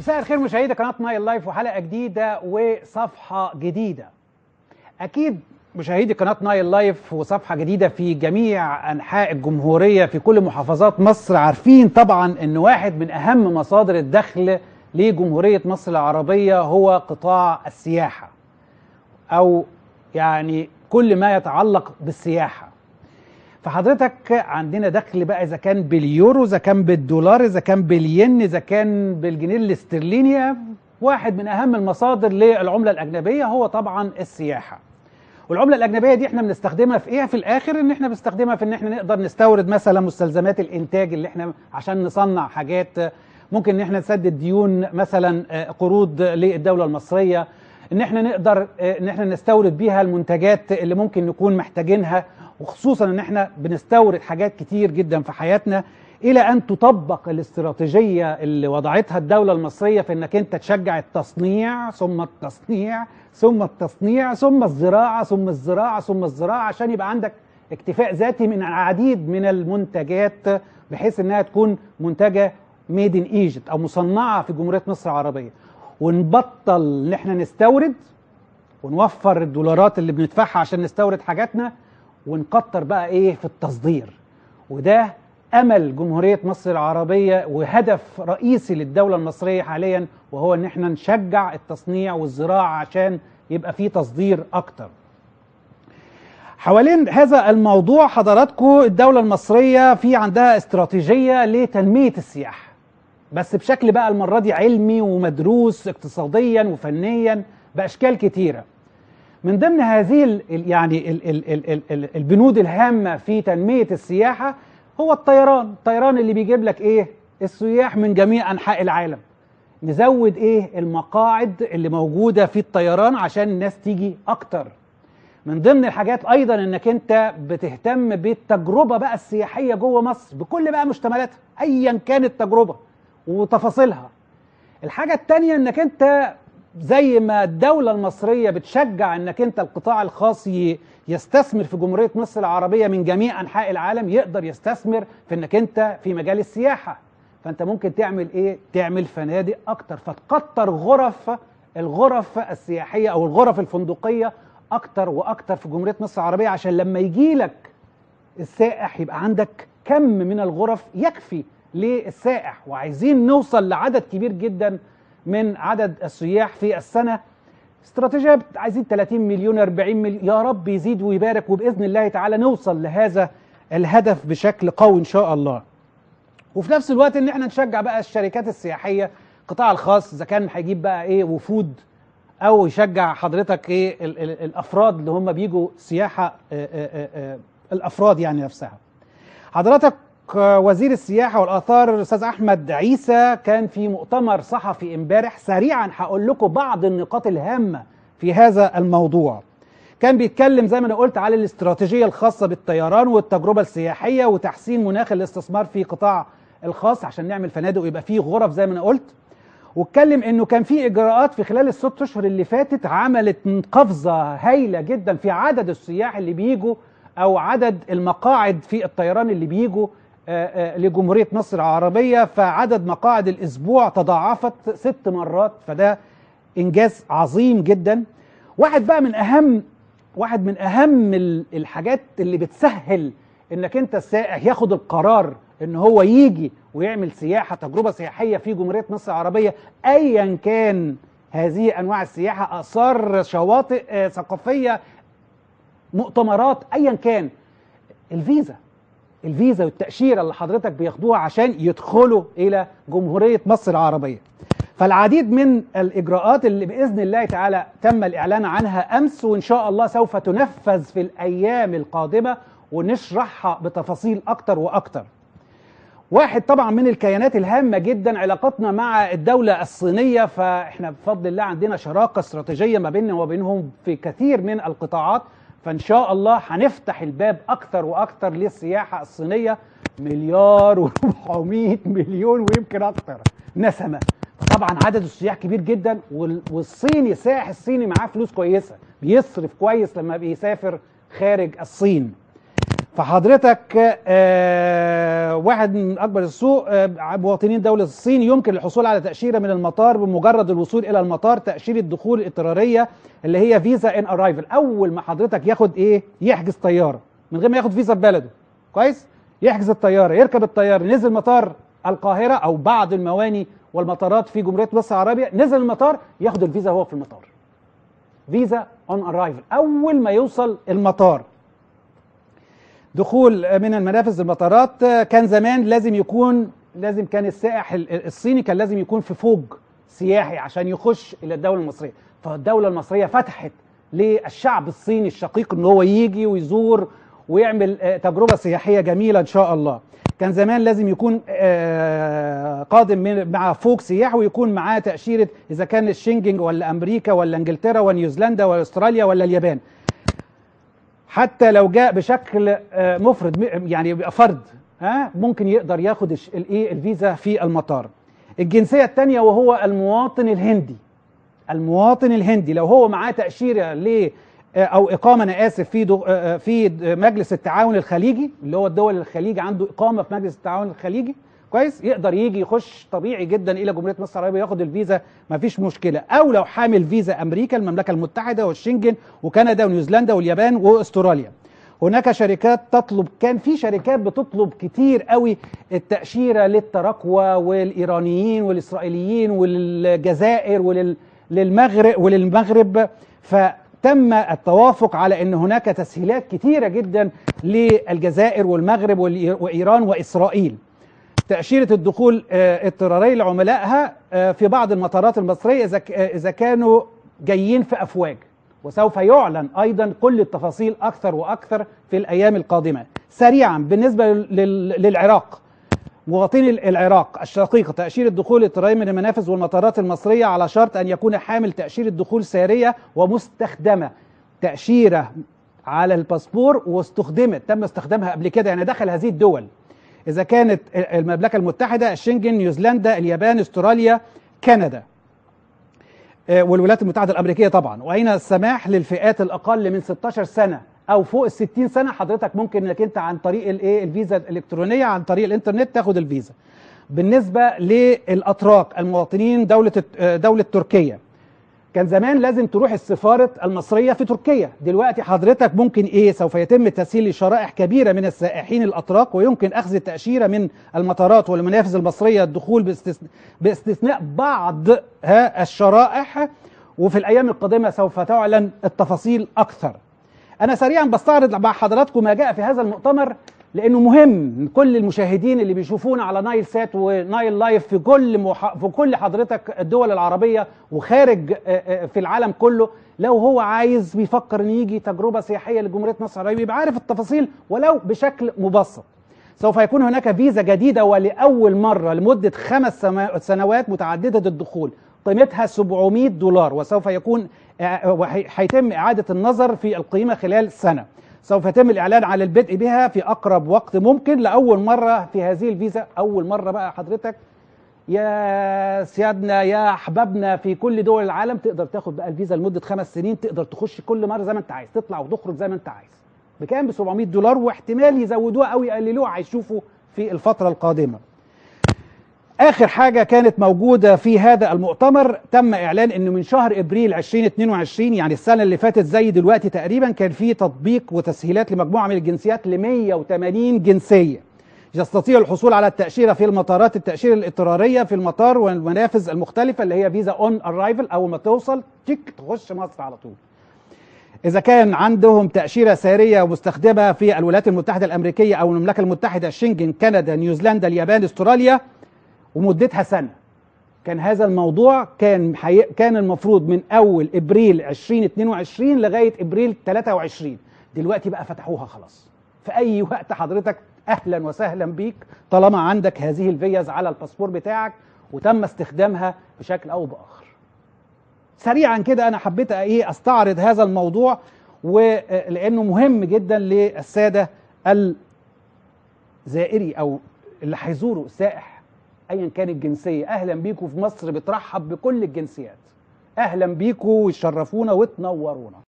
مساء الخير مشاهدي قناه نايل لايف وحلقه جديده وصفحه جديده. اكيد مشاهدي قناه نايل لايف وصفحه جديده في جميع انحاء الجمهوريه في كل محافظات مصر عارفين طبعا ان واحد من اهم مصادر الدخل لجمهوريه مصر العربيه هو قطاع السياحه. او يعني كل ما يتعلق بالسياحه. فحضرتك عندنا دخل بقى اذا كان باليورو اذا كان بالدولار اذا كان بالين اذا كان بالجنيه الاسترليني واحد من اهم المصادر للعمله الاجنبيه هو طبعا السياحه والعمله الاجنبيه دي احنا بنستخدمها في ايه في الاخر ان احنا بنستخدمها في ان احنا نقدر نستورد مثلا مستلزمات الانتاج اللي احنا عشان نصنع حاجات ممكن ان احنا نسدد ديون مثلا قروض للدوله المصريه ان احنا نقدر ان احنا نستورد بيها المنتجات اللي ممكن نكون محتاجينها وخصوصا ان احنا بنستورد حاجات كتير جدا في حياتنا الى ان تطبق الاستراتيجيه اللي وضعتها الدوله المصريه في انك انت تشجع التصنيع ثم التصنيع ثم التصنيع ثم الزراعه ثم الزراعه ثم الزراعه عشان يبقى عندك اكتفاء ذاتي من العديد من المنتجات بحيث انها تكون منتجه ميد ان ايجيبت او مصنعه في جمهوريه مصر العربيه ونبطل ان احنا نستورد ونوفر الدولارات اللي بندفعها عشان نستورد حاجاتنا ونكتر بقى ايه في التصدير وده امل جمهوريه مصر العربيه وهدف رئيسي للدوله المصريه حاليا وهو ان احنا نشجع التصنيع والزراعه عشان يبقى في تصدير اكتر حوالين هذا الموضوع حضراتكم الدوله المصريه في عندها استراتيجيه لتنميه السياحه بس بشكل بقى المره دي علمي ومدروس اقتصاديا وفنيا باشكال كتيره من ضمن هذه ال يعني ال ال ال ال البنود الهامه في تنميه السياحه هو الطيران، الطيران اللي بيجيب لك ايه؟ السياح من جميع انحاء العالم. نزود ايه؟ المقاعد اللي موجوده في الطيران عشان الناس تيجي اكتر. من ضمن الحاجات ايضا انك انت بتهتم بالتجربه بقى السياحيه جوه مصر بكل بقى مشتملاتها ايا كانت التجربه وتفاصيلها. الحاجه الثانيه انك انت زي ما الدولة المصرية بتشجع انك انت القطاع الخاص يستثمر في جمهورية مصر العربية من جميع انحاء العالم يقدر يستثمر في انك انت في مجال السياحة فانت ممكن تعمل ايه تعمل فنادق اكتر فتكتر غرف الغرف السياحية او الغرف الفندقية اكتر واكتر في جمهورية مصر العربية عشان لما يجي لك السائح يبقى عندك كم من الغرف يكفي للسائح وعايزين نوصل لعدد كبير جدا من عدد السياح في السنه استراتيجيه عايزين 30 مليون 40 مليون يا رب يزيد ويبارك وباذن الله تعالى نوصل لهذا الهدف بشكل قوي ان شاء الله. وفي نفس الوقت ان احنا نشجع بقى الشركات السياحيه القطاع الخاص اذا كان هيجيب بقى ايه وفود او يشجع حضرتك ايه ال ال الافراد اللي هم بيجوا سياحه اه اه اه الافراد يعني نفسها. حضرتك وزير السياحه والاثار الاستاذ احمد عيسى كان في مؤتمر صحفي امبارح سريعا هقول لكم بعض النقاط الهامه في هذا الموضوع كان بيتكلم زي ما انا قلت على الاستراتيجيه الخاصه بالطيران والتجربه السياحيه وتحسين مناخ الاستثمار في قطاع الخاص عشان نعمل فنادق ويبقى فيه غرف زي ما انا قلت واتكلم انه كان في اجراءات في خلال الست اشهر اللي فاتت عملت قفزه هايله جدا في عدد السياح اللي بيجوا او عدد المقاعد في الطيران اللي بيجوا لجمهورية مصر العربية فعدد مقاعد الأسبوع تضاعفت ست مرات فده إنجاز عظيم جدا واحد بقى من أهم واحد من أهم الحاجات اللي بتسهل إنك أنت السائح ياخد القرار إن هو يجي ويعمل سياحة تجربة سياحية في جمهورية مصر العربية أيا كان هذه أنواع السياحة آثار شواطئ ثقافية مؤتمرات أيا كان الفيزا الفيزا والتأشيرة اللي حضرتك بياخدوها عشان يدخلوا إلى جمهورية مصر العربية فالعديد من الإجراءات اللي بإذن الله تعالى تم الإعلان عنها أمس وإن شاء الله سوف تنفذ في الأيام القادمة ونشرحها بتفاصيل أكتر وأكتر واحد طبعا من الكيانات الهامة جدا علاقتنا مع الدولة الصينية فإحنا بفضل الله عندنا شراكة استراتيجية ما بيننا وبينهم في كثير من القطاعات فان شاء الله هنفتح الباب اكتر واكتر للسياحه الصينيه مليار و400 مليون ويمكن اكتر نسمه فطبعا عدد السياح كبير جدا والصيني السائح الصيني معاه فلوس كويسه بيصرف كويس لما بيسافر خارج الصين فحضرتك آه واحد من اكبر السوق آه مواطنين دوله الصين يمكن الحصول على تاشيره من المطار بمجرد الوصول الى المطار تاشيره دخول اضطراريه اللي هي فيزا ان ارايفل اول ما حضرتك ياخد ايه يحجز طياره من غير ما ياخد فيزا في بلده كويس يحجز الطياره يركب الطياره نزل مطار القاهره او بعض المواني والمطارات في جمهوريه مصر العربيه نزل المطار ياخد الفيزا وهو في المطار فيزا اون ارايفل اول ما يوصل المطار دخول من المنافذ المطارات كان زمان لازم يكون لازم كان السائح الصيني كان لازم يكون في فوج سياحي عشان يخش الى الدوله المصريه فالدوله المصريه فتحت للشعب الصيني الشقيق ان هو يجي ويزور ويعمل تجربه سياحيه جميله ان شاء الله كان زمان لازم يكون قادم من مع فوق سياحي ويكون معاه تاشيره اذا كان الشنجن ولا امريكا ولا انجلترا ولا نيوزيلندا ولا استراليا ولا اليابان حتى لو جاء بشكل مفرد يعني يبقى فرد ها ممكن يقدر ياخد الايه الفيزا في المطار الجنسيه الثانيه وهو المواطن الهندي المواطن الهندي لو هو معاه تاشيره ل او اقامه انا اسف في في مجلس التعاون الخليجي اللي هو الدول الخليج عنده اقامه في مجلس التعاون الخليجي كويس يقدر يجي يخش طبيعي جدا الى جمهوريه مصر العربيه ياخد الفيزا ما فيش مشكله او لو حامل فيزا امريكا المملكه المتحده والشنجن وكندا ونيوزيلندا واليابان واستراليا هناك شركات تطلب كان في شركات بتطلب كتير قوي التاشيره للتراكوة والايرانيين والاسرائيليين والجزائر وللمغرب وللمغرب فتم التوافق على ان هناك تسهيلات كتيره جدا للجزائر والمغرب وايران واسرائيل تأشيرة الدخول اضطرارية لعملائها في بعض المطارات المصرية إذا كانوا جايين في أفواج وسوف يعلن أيضا كل التفاصيل أكثر وأكثر في الأيام القادمة سريعا بالنسبة للعراق مواطني العراق الشقيقة تأشيرة دخول اضطرارية من المنافذ والمطارات المصرية على شرط أن يكون حامل تأشيرة دخول سارية ومستخدمة تأشيرة على الباسبور واستخدمت تم استخدامها قبل كده يعني دخل هذه الدول اذا كانت المملكه المتحده الشنجن نيوزيلندا اليابان استراليا كندا والولايات المتحده الامريكيه طبعا واين السماح للفئات الاقل من 16 سنه او فوق ال 60 سنه حضرتك ممكن انك انت عن طريق الايه الفيزا الالكترونيه عن طريق الانترنت تاخد الفيزا بالنسبه للاتراك المواطنين دوله دوله تركيا كان زمان لازم تروح السفارة المصرية في تركيا دلوقتي حضرتك ممكن ايه سوف يتم تسهيل شرائح كبيرة من السائحين الأتراك ويمكن أخذ التأشيرة من المطارات والمنافذ المصرية الدخول باستثناء, باستثناء بعض ها الشرائح وفي الأيام القادمة سوف تعلن التفاصيل أكثر أنا سريعا بستعرض مع حضراتكم ما جاء في هذا المؤتمر لانه مهم كل المشاهدين اللي بيشوفونا على نايل سات ونايل لايف في كل مح... في كل حضرتك الدول العربيه وخارج في العالم كله لو هو عايز بيفكر ان يجي تجربه سياحيه لجمهوريه مصر العربيه يبقى عارف التفاصيل ولو بشكل مبسط سوف يكون هناك فيزا جديده ولاول مره لمده خمس سنوات متعدده الدخول قيمتها 700 دولار وسوف يكون هيتم اعاده النظر في القيمه خلال سنه سوف يتم الإعلان على البدء بها في أقرب وقت ممكن لأول مرة في هذه الفيزا أول مرة بقى حضرتك يا سيادنا يا أحبابنا في كل دول العالم تقدر تاخد بقى الفيزا لمدة خمس سنين تقدر تخش كل مرة زي ما أنت عايز تطلع وتخرج زي ما أنت عايز بكام ب 700 دولار واحتمال يزودوها أو يقللوها هيشوفوا في الفترة القادمة اخر حاجه كانت موجوده في هذا المؤتمر تم اعلان انه من شهر ابريل 2022 يعني السنه اللي فاتت زي دلوقتي تقريبا كان في تطبيق وتسهيلات لمجموعه من الجنسيات ل 180 جنسيه يستطيع الحصول على التاشيره في المطارات التاشيره الاضطراريه في المطار والمنافذ المختلفه اللي هي فيزا اون ارايفل اول ما توصل تيك تخش مصر على طول إذا كان عندهم تأشيرة سارية مستخدمة في الولايات المتحدة الأمريكية أو المملكة المتحدة الشنجن كندا نيوزيلندا اليابان استراليا ومدتها سنه كان هذا الموضوع كان حي... كان المفروض من اول ابريل 2022 لغايه ابريل 23 دلوقتي بقى فتحوها خلاص في اي وقت حضرتك اهلا وسهلا بيك طالما عندك هذه الفيز على الباسبور بتاعك وتم استخدامها بشكل او باخر سريعا كده انا حبيت ايه استعرض هذا الموضوع ولانه مهم جدا للساده الزائري او اللي هيزوروا السائح ايا كان الجنسيه اهلا بيكم في مصر بترحب بكل الجنسيات اهلا بيكم وتشرفونا وتنورونا